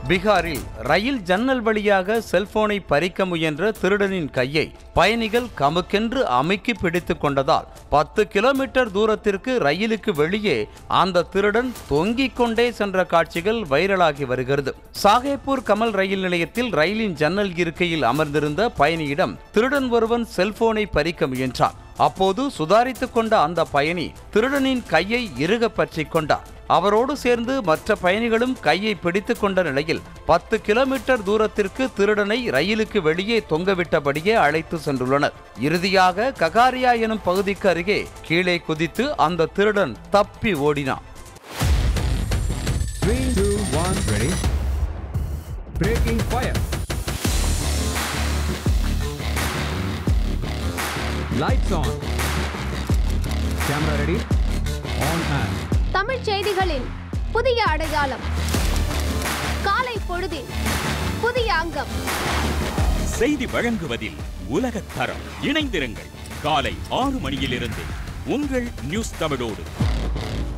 பீகாரில் ரயில் ஜன்னல் வழியாக செல்போனை பறிக்க முயன்ற திருடனின் கையை பயணிகள் கமுக்கென்று அமுக்கி பிடித்துக் கொண்டதால் பத்து கிலோமீட்டர் தூரத்திற்கு ரயிலுக்கு வெளியே அந்த திருடன் தொங்கிக் கொண்டே சென்ற காட்சிகள் வைரலாகி வருகிறது சாகேப்பூர் கமல் ரயில் நிலையத்தில் ரயிலின் ஜன்னல் இருக்கையில் அமர்ந்திருந்த பயணியிடம் திருடன் ஒருவன் செல்போனை பறிக்க முயன்றான் அப்போது சுதாரித்துக் கொண்ட அந்த பயணி திருடனின் கையை இறுக பற்றிக் கொண்டார் அவரோடு சேர்ந்து மற்ற பயணிகளும் கையை பிடித்துக் கொண்ட நிலையில் பத்து கிலோமீட்டர் தூரத்திற்கு திருடனை ரயிலுக்கு வெளியே தொங்கவிட்டபடியே அழைத்து சென்றுள்ளனர் இறுதியாக ககாரியா எனும் பகுதிக்கு அருகே கீழே குதித்து அந்த திருடன் தப்பி ஓடினான் Three, two, one, ready. Breaking fire. Lights on. Camera ready. On and. Tamil செய்திகளின் புதிய அடையாளம் காலை பொழுதின் புதிய அங்கம் செய்தி வழங்குவதில் உலகத் தரம் இணைந்திருங்கள் காலை ஆறு மணியிலிருந்து உங்கள் நியூஸ் தமிழோடு